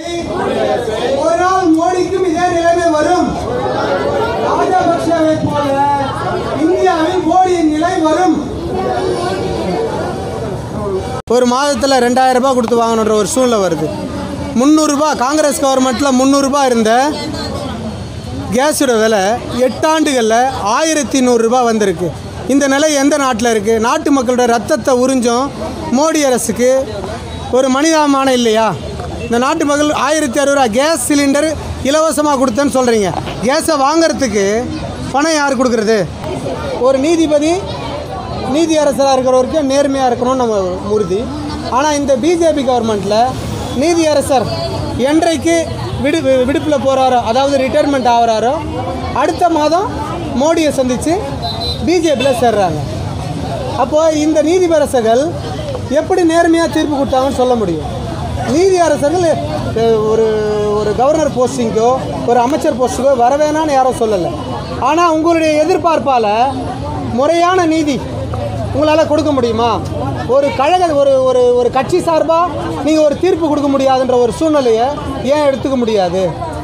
ஒரு நாள் மோடிக்கும் இதே நிலைமை வரும் ராஜபக்சவை போல இந்தியாவில் மோடியின் நிலை வரும் ஒரு மாதத்தில் ரெண்டாயிரம் ரூபாய் கொடுத்து வாங்கணுன்ற ஒரு சூழ்நிலை வருது முந்நூறுரூபா காங்கிரஸ் கவர்மெண்ட்டில் முந்நூறுரூபா இருந்த கேஸோட விலை எட்டாண்டுகளில் ஆயிரத்தி நூறுரூபா வந்திருக்கு இந்த நிலை எந்த நாட்டில் இருக்குது நாட்டு மக்களோட ரத்தத்தை உறிஞ்சும் மோடி அரசுக்கு ஒரு மனிதாபிமானம் இல்லையா இந்த நாட்டு மக்கள் ஆயிரத்தி அறுபது ரூபா கேஸ் சிலிண்டர் இலவசமாக கொடுத்தேன்னு சொல்கிறீங்க கேஸை வாங்குறதுக்கு பணம் யார் கொடுக்குறது ஒரு நீதிபதி நீதி அரசராக இருக்கிற வரைக்கும் நேர்மையாக இருக்கணும்னு நம்ம உறுதி ஆனால் இந்த பிஜேபி கவர்மெண்ட்டில் நீதி அரசர் என்றைக்கு விடு விடுப்பில் போகிறாரோ அதாவது ரிட்டையர்மெண்ட் ஆகிறாரோ அடுத்த மாதம் மோடியை சந்தித்து பிஜேபியில் சேர்றாங்க அப்போது இந்த நீதிபரசர்கள் எப்படி நேர்மையாக தீர்ப்பு கொடுத்தாங்கன்னு சொல்ல முடியும் நீதி அரசர்கள் அஹ், ஒரு ஒரு கவர்னர் போஸ்டிங்கோ ஒரு அமைச்சர் போஸ்டிங்கோ வர வேணான்னு யாரும் சொல்லலை ஆனால் உங்களுடைய எதிர்பார்ப்பால் முறையான நீதி உங்களால் கொடுக்க முடியுமா ஒரு கழக ஒரு ஒரு ஒரு கட்சி சார்பாக நீங்கள் ஒரு தீர்ப்பு கொடுக்க முடியாதுன்ற ஒரு சூழ்நிலையை ஏன் எடுத்துக்க முடியாது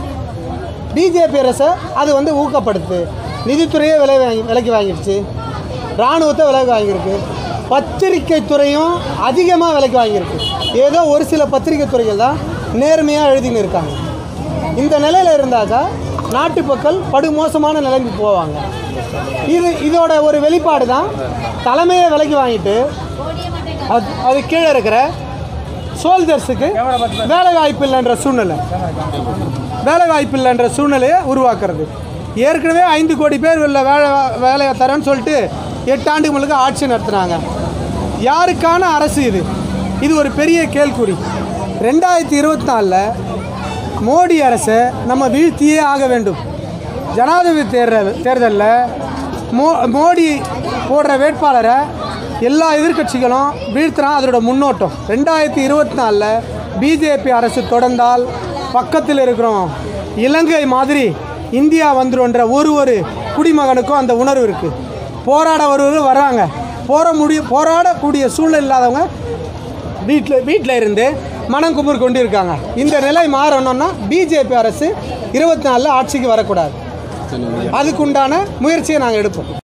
பிஜேபி அரசை அது வந்து ஊக்கப்படுத்து நிதித்துறையே விலை வாங்கி விலைக்கு வாங்கிடுச்சு இராணுவத்தை விலைக்கு வாங்கியிருக்கு பத்திரிகை துறையும் அதிகமாக விலைக்கு வாங்கியிருக்கு ஏதோ ஒரு சில பத்திரிகை துறைகள் தான் நேர்மையாக எழுதின்னு இருக்காங்க இந்த நிலையில் இருந்தாக்கா நாட்டு மக்கள் படுமோசமான நிலைமைக்கு போவாங்க இது இதோட ஒரு வெளிப்பாடு தான் தலைமையை விலைக்கு வாங்கிட்டு அது அது கீழே இருக்கிற சோல்ஜர்ஸுக்கு வேலை வாய்ப்பு இல்லைன்ற சூழ்நிலை வேலை வாய்ப்பு இல்லைன்ற சூழ்நிலையை உருவாக்குறது ஏற்கனவே ஐந்து கோடி பேர் உள்ள வேலை வேலையை தரேன்னு சொல்லிட்டு எட்டு ஆண்டுகளுக்கு ஆட்சி நடத்துனாங்க யாருக்கான அரசு இது இது ஒரு பெரிய கேள்விக்குறி ரெண்டாயிரத்தி இருபத்தி நாலில் மோடி அரசை நம்ம வீழ்த்தியே ஆக வேண்டும் ஜனாதிபதி தேர்தல் தேர்தலில் மோ மோடி போடுற வேட்பாளரை எல்லா எதிர்க்கட்சிகளும் வீழ்த்தினா அதோட முன்னோட்டம் ரெண்டாயிரத்தி இருபத்தி நாலில் பிஜேபி அரசு தொடர்ந்தால் பக்கத்தில் இருக்கிறோம் இலங்கை மாதிரி இந்தியா வந்துருன்ற ஒரு ஒரு குடிமகனுக்கும் அந்த உணர்வு இருக்குது போராட வருவர்கள் வர்றாங்க போற முடிய போராடக்கூடிய சூழ்நிலை இல்லாதவங்க வீட்டில் வீட்டில் இருந்து மனம் குமுறு கொண்டு இருக்காங்க இந்த நிலை மாறணும்னா பிஜேபி அரசு இருபத்தி நாலில் ஆட்சிக்கு வரக்கூடாது அதுக்குண்டான முயற்சியை நாங்கள் எடுப்போம்